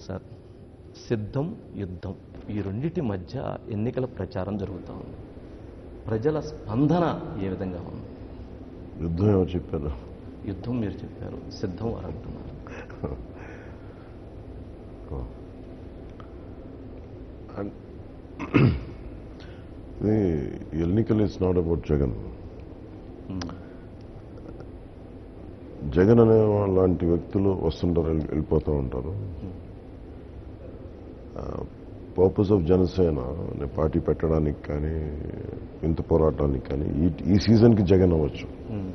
Sir సిద్ధం యుద్ధం ఈ రెండిటి మధ్య ఎన్నికల ప్రచారం జరుగుతూ ఉంది ప్రజల స్పందన ఏ విధంగా ఉంది యుద్ధం ఏమో చెప్పారు యుద్ధం మీరు చెప్పారు సిద్ధం వారు అంటున్నారు ఇది ఎన్నికలు it's not about Jagan um, Jagan అనే లాంటి వ్యక్తులు వస్తుంటారు వెళ్ళి- వెళ్ళిపోతూ ఉంటారు పర్పస్ ఆఫ్ జనసేన అనే పార్టీ పెట్టడానికి కానీ ఇంత పోరాటానికి కానీ ఈ ఈ సీజన్కి జగన్ అవ్వచ్చు ఉమ్,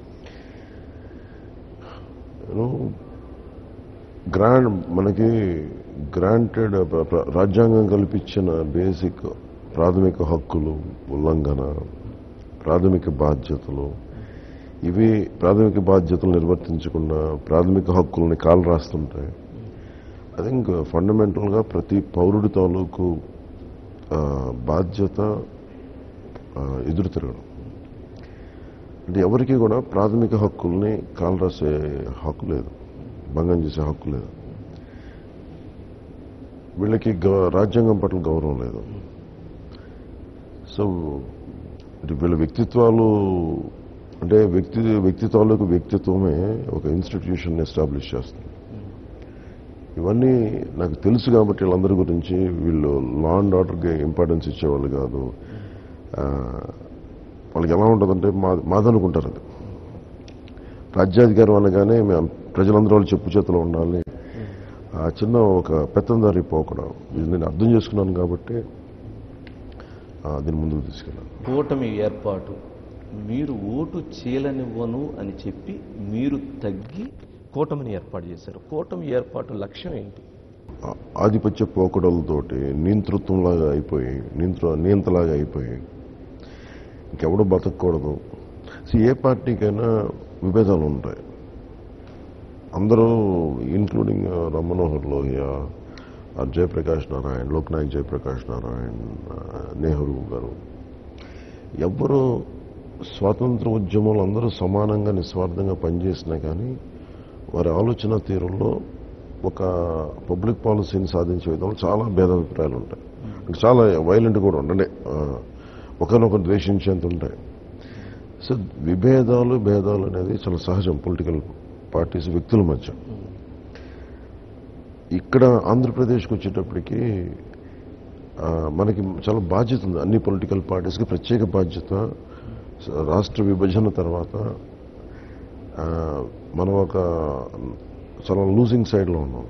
యూనో గ్రాండ్ మనకి గ్రాంటెడ్ రాజ్యాంగం కల్పించిన బేసిక్ ప్రాథమిక హక్కులు ఉల్లంఘన ప్రాథమిక బాధ్యతలు ఇవి ప్రాథమిక బాధ్యతలు నిర్వర్తించకుండా ప్రాథమిక హక్కుల్ని కాలు రాస్తుంటాయి ఐ థింక్ ఫండమెంటల్గా ప్రతి పౌరుడి తాలూకు ఆ, బాధ్యత ఆ, ఎదురు తిరగడం అంటే ఎవరికి కూడా ప్రాథమిక హక్కుల్ని కాలు రాసే హక్కు లేదు భంగం చేసే హక్కు లేదు వీళ్ళకి గౌ- రాజ్యాంగం పట్ల గౌరవం లేదు సో అంటే వీళ్ళ వ్యక్తిత్వాలు అంటే వ్యక్తి వ్యక్తిత్వాలకు వ్యక్తిత్వమే ఒక ఇన్స్టిట్యూషన్ ఎస్టాబ్లిష్ చేస్తుంది ఇవన్నీ నాకు తెలుసు కాబట్టి వీళ్ళందరి గురించి వీళ్ళు లా అండ్ ఆర్డర్కి ఇంపార్టెన్స్ ఇచ్చేవాళ్ళు కాదు ఆ, వాళ్ళకి ఎలా ఉంటుందంటే మా మాదనుకుంటారు అది రాజ్యాధికారం అనగానే మేము ప్రజలందరూ వాళ్ళు చెప్పు చేతిలో ఉండాలి ఆ చిన్న ఒక పెత్తందారి పోకడం ఇది నేను అర్థం చేసుకున్నాను కాబట్టి ఆ, దీన్ని ముందుకు తీసుకెళ్ళాను కూటమి ఏర్పాటు మీరు ఓటు చీలనివ్వను అని చెప్పి మీరు తగ్గి కూటమిని ఏర్పాటు చేశారు కూటమి ఏర్పాటు లక్ష్యం ఏంటి ఆ- ఆధిపత్య పోకడలతోటి నియంతృత్వంలాగా అయిపోయి నియంత్ర నియంతలాగా అయిపోయి ఇంకెవడు బతకూడదు సో ఏ పార్టీకైనా విభేదాలు ఉంటాయి అందరూ ఇంక్లూడింగ్ రమనోహర్ లోహియా ఆ జయప్రకాష్ నారాయణ్ లోక్నాయక్ జయప్రకాష్ నారాయణ్ ఆ, నెహ్రూ గారు ఎవ్వరూ స్వాతంత్ర ఉద్యమంలో అందరూ సమానంగా నిస్వార్థంగా పనిచేసినా కానీ వారి ఆలోచన తీరులో ఒక పబ్లిక్ పాలసీని సాధించే విధంలో చాలా భేదాభిప్రాయాలు ఉంటాయి ఇంకా చాలా వైలెంట్ కూడా ఉండండి ఒకరినొకరు ద్వేషించేంత ఉంటాయి సో విభేదాలు భేదాలు అనేది చాలా సహజం పొలిటికల్ పార్టీస్ వ్యక్తుల మధ్య ఇక్కడ ఆంధ్రప్రదేశ్కి వచ్చేటప్పటికి ఆ, మనకి చాలా బాధ్యత ఉంది అన్ని పొలిటికల్ పార్టీస్కి ప్రత్యేక బాధ్యత స- రాష్ట్ర విభజన తర్వాత ఆ, మనం ఒక చాలా లూజింగ్ సైడ్లో ఉన్నాం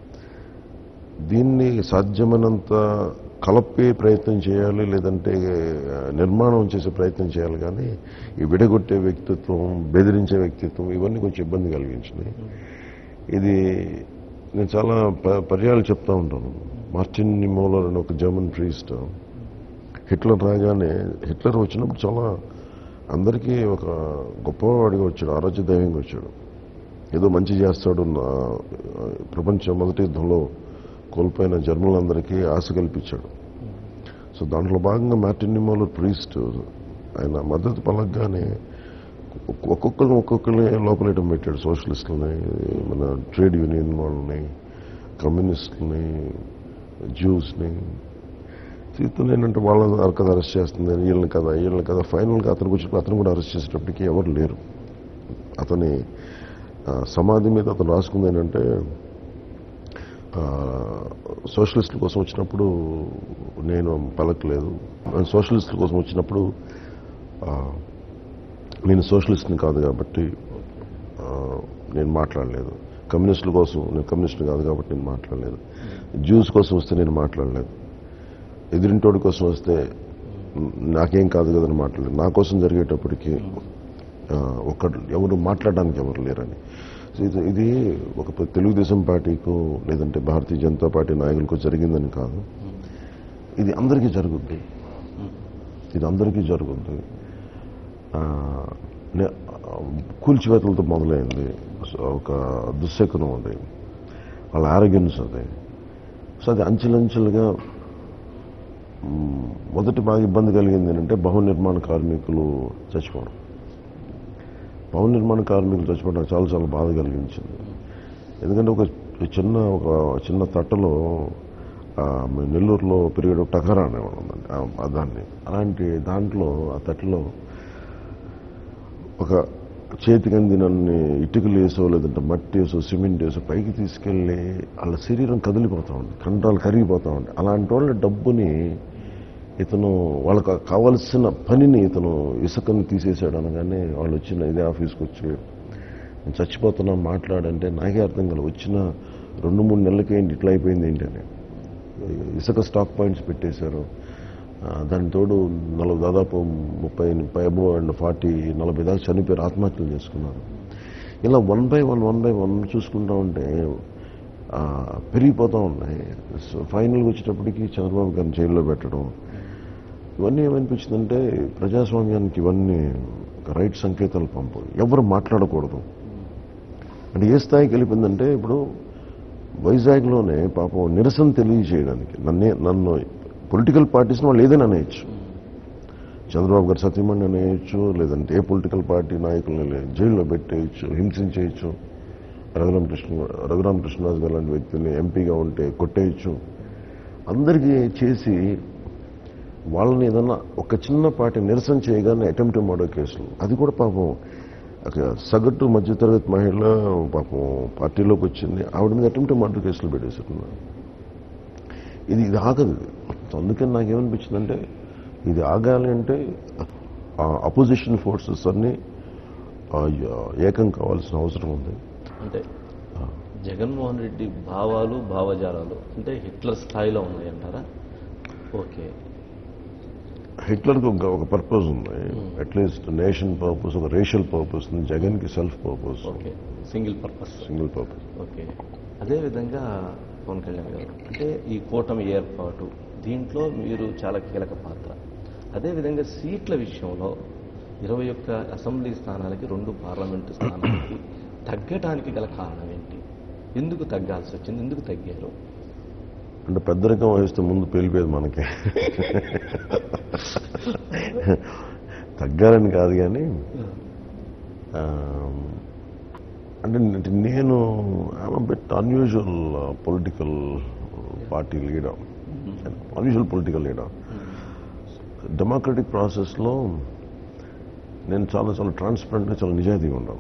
దీన్ని సాధ్యమైనంత కలపే ప్రయత్నం చేయాలి లేదంటే ఆ, నిర్మాణం చేసే ప్రయత్నం చేయాలి కానీ ఈ విడగొట్టే వ్యక్తిత్వం బెదిరించే వ్యక్తిత్వం ఇవన్నీ కొంచెం ఇబ్బంది కలిగించినాయి ఇది నేను చాలా ప- పర్యాలు చెప్తా ఉంటాను మార్టిన్ నిమోలర్ అని ఒక జర్మన్ ప్రీస్ట్ హిట్లర్ రాగానే హిట్లర్ వచ్చినప్పుడు చాలా అందరికీ ఒక గొప్పవాడిగా వచ్చాడు ఆరాధ్య దైవంగా వచ్చాడు ఏదో మంచి చేస్తాడు నా ప్రపంచ మొదటి యుద్ధంలో కోల్పోయిన జర్మన్లందరికీ ఆశ కల్పించాడు సో దాంట్లో భాగంగా మార్టిన్ నిమోలర్ ప్రీస్ట్ ఆయన మద్దతు పలకగానే ఒక్కొక్కరిని ఒక్కొక్కరిని లోపలేయడం పెట్టాడు సోషలిస్టులని మన ట్రేడ్ యూనియన్ వాళ్ళని కమ్యూనిస్టులని జ్యూస్ని ఇతను ఏంటంటే వాళ్ళని కదా అరెస్ట్ చేస్తుంది వీళ్ళని కదా వీళ్ళని కదా ఫైనల్గా అతనికి వచ్చినప్పుడు అతను కూడా అరెస్ట్ చేసేటప్పటికి ఎవరు లేరు అతని ఆ, సమాధి మీద అతను రాసుకుంది ఏంటంటే ఆ, సోషలిస్టుల కోసం వచ్చినప్పుడు నేను పలకలేదు సోషలిస్టుల కోసం వచ్చినప్పుడు ఆ, నేను సోషలిస్ట్ని కాదు కాబట్టి ఆ, నేను మాట్లాడలేదు కమ్యూనిస్టుల కోసం నేను కమ్యూనిస్ట్ని కాదు కాబట్టి నేను మాట్లాడలేదు జ్యూస్ కోసం వస్తే నేను మాట్లాడలేదు ఎదిరింటోడి కోసం వస్తే నాకేం కాదు కదని మాట్లాడలేదు నా కోసం జరిగేటప్పటికి ఆ, ఒక్కడు ఎవరు మాట్లాడడానికి ఎవరు లేరని సో ఇది ఇది ఒక ప- తెలుగుదేశం పార్టీకు లేదంటే భారతీయ జనతా పార్టీ నాయకులకు జరిగిందని కాదు ఇది అందరికీ జరుగుద్ది ఇది అందరికీ జరుగుద్ది ఆ, నే- ఆ, కూల్చివేతలతో మొదలైంది సో ఒక దుశ్శకునం అది వాళ్ళ ఆరోగ్యన్స్ అది సో అది అంచెలంచెలుగా మ్, మొదటి బాగా ఇబ్బంది కలిగింది ఏంటంటే భవన నిర్మాణ కార్మికులు చచ్చిపోవడం భవన నిర్మాణ కార్మికులు చచ్చిపోవడం నాకు చాలా చాలా బాధ కలిగించింది ఎందుకంటే ఒక చిన్న ఒక చిన్న తట్టలో ఆ, మీ నెల్లూరులో పెరిగే టకరా అనేవాడు ఉందండి ఆ- ఆ దాన్ని అలాంటి దాంట్లో ఆ తట్టలో ఒక చేతికి అందినన్ని ఇటుకలు వేసో లేదంటే మట్టి వేసో సిమెంట్ వేసో పైకి తీసుకెళ్ళి వాళ్ళ శరీరం కదిలిపోతూ ఉంది కండరాలు కరిగిపోతూ ఉంది అలాంటి వాళ్ళ డబ్బుని ఇతను వాళ్ళకి కావలసిన పనిని ఇతను ఇసుకను తీసేశాడు అనగానే వాళ్ళు వచ్చిన ఇదే ఆఫీస్కి వచ్చి నేను చచ్చిపోతున్నా మాట్లాడంటే నాకే అర్థం కాదు వచ్చిన రెండు మూడు నెలలకి ఏంటి ఇట్లా అయిపోయింది ఏంటి అని ఇసుక స్టాక్ పాయింట్స్ పెట్టేశారు ఆ, దాని తోడు నలభై దాదాపు ముప్పై ముప్పై అబో అండ్ ఫార్టీ నలభై దాకా చనిపోయారు ఆత్మహత్యలు చేసుకున్నారు ఇలా one by one one by one చూసుకుంటా ఉంటే ఆ, పెరిగిపోతూ ఉన్నాయి సో ఫైనల్గా వచ్చేటప్పటికి చంద్రబాబు గారిని జైల్లో పెట్టడం ఇవన్నీ ఏమనిపించిందంటే ప్రజాస్వామ్యానికి ఇవన్నీ ఒక రైట్ సంకేతాలు పంపు ఎవరు మాట్లాడకూడదు అంటే ఏ స్థాయికి వెళ్ళిపోయిందంటే ఇప్పుడు వైజాగ్లోనే పాపం నిరసన తెలియజేయడానికి నన్నే నన్ను పొలిటికల్ పార్టీస్ని వాళ్ళు ఏదైనా అనేయచ్చు చంద్రబాబు గారు సతీమణి అనేయచ్చు లేదంటే ఏ పొలిటికల్ పార్టీ నాయకులని జైల్లో పెట్టేయచ్చు హింసించేయచ్చు రఘురామకృష్ణ రఘురామకృష్ణరాజు గారు లాంటి వ్యక్తిని ఎంపీగా ఉంటే కొట్టేయచ్చు అందరికీ చేసి వాళ్ళని ఏదన్నా ఒక చిన్న పార్టీ నిరసన చేయగానే అటెంప్ట్ మర్డర్ కేసులు అది కూడా పాపం ఒక సగటు మధ్యతరగతి మహిళ పాపం పార్టీలోకి వచ్చింది ఆవిడ మీద అటెంప్ట్ మర్డర్ కేసులు పెట్టేస్తున్నారు ఇది ఇది ఆగదు ఇది. అందుకని నాకేమనిపించిందంటే ఇది ఆగాలి అంటే అపోజిషన్ ఫోర్సెస్ అన్ని ఆ, ఏకం కావాల్సిన అవసరం ఉంది అంటే జగన్మోహన్ రెడ్డి భావాలు భావజాలాలు అంటే హిట్లర్ స్థాయిలో ఉన్నాయంటారా ఓకే హిట్లర్కి ఒక ఒక పర్పస్ ఉంది అట్లీస్ట్ నేషన్ పర్పస్ ఒక రేషియల్ పర్పస్ ఉంది జగన్కి self purpose okay single purpose single purpose okay అదేవిధంగా పవన్ కళ్యాణ్ గారు అంటే ఈ కూటమి ఏర్పాటు దీంట్లో మీరు చాలా కీలక పాత్ర అదేవిధంగా సీట్ల విషయంలో ఇరవై ఒక్క అసెంబ్లీ స్థానాలకి రెండు పార్లమెంటు స్థానాలకి తగ్గటానికి గల కారణం ఏంటి ఎందుకు తగ్గాల్సి వచ్చింది ఎందుకు తగ్గారు అంటే పెద్దరికం వహిస్తే ముందు పేలిపోయేది మనకి తగ్గాలని కాదు కానీ ఆ, అంటే నేను bet unusual political party leader unusual political leader democratic ప్రాసెస్లో నేను చాలా చాలా ట్రాన్స్పరెంట్గా చాలా నిజాయితీగా ఉన్నాను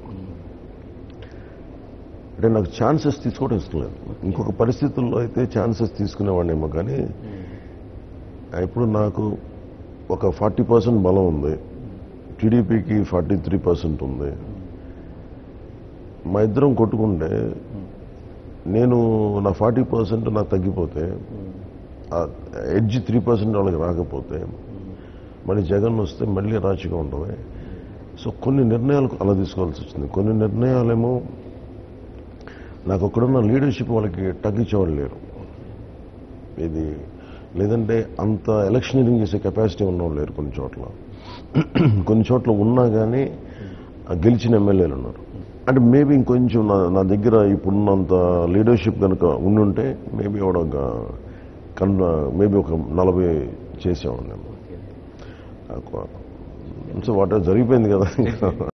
అంటే నాకు ఛాన్సెస్ తీసుకోవడం ఇష్టం లేదు ఇంకొక పరిస్థితుల్లో అయితే ఛాన్సెస్ తీసుకునేవాడినేమో కానీ ఇప్పుడు నాకు ఒక ఫార్టీ పర్సెంట్ బలం ఉంది టీడీపీకి ఫార్టీ త్రీ పర్సెంట్ ఉంది మా ఇద్దరం కొట్టుకుంటే నేను నా ఫార్టీ పర్సెంట్ నాకు తగ్గిపోతే ఎడ్జ్ త్రీ పర్సెంట్ వాళ్ళకి రాకపోతే మళ్ళీ జగన్ వస్తే మళ్ళీ రాచిగా ఉండవే సో కొన్ని నిర్ణయాలు అలా తీసుకోవాల్సి వచ్చింది కొన్ని నిర్ణయాలేమో నాకు అక్కడున్న లీడర్షిప్ వాళ్ళకి తగ్గించేవాళ్ళు లేరు ఇది లేదంటే అంత ఎలక్షనీరింగ్ చేసే కెపాసిటీ ఉన్నవాళ్ళు లేరు కొన్ని చోట్ల కొన్ని చోట్ల ఉన్నా కానీ ఆ గెలిచిన ఎమ్మెల్యేలు ఉన్నారు అంటే మేబీ ఇంకొంచెం నా నా దగ్గర ఇప్పుడున్నంత లీడర్షిప్ కనుక ఉండుంటే మేబీ ఆవిడ ఒక కన్ మేబీ ఒక నలభై చేసేవాడిని ఓకే సో వాట్ జరిగిపోయింది కదా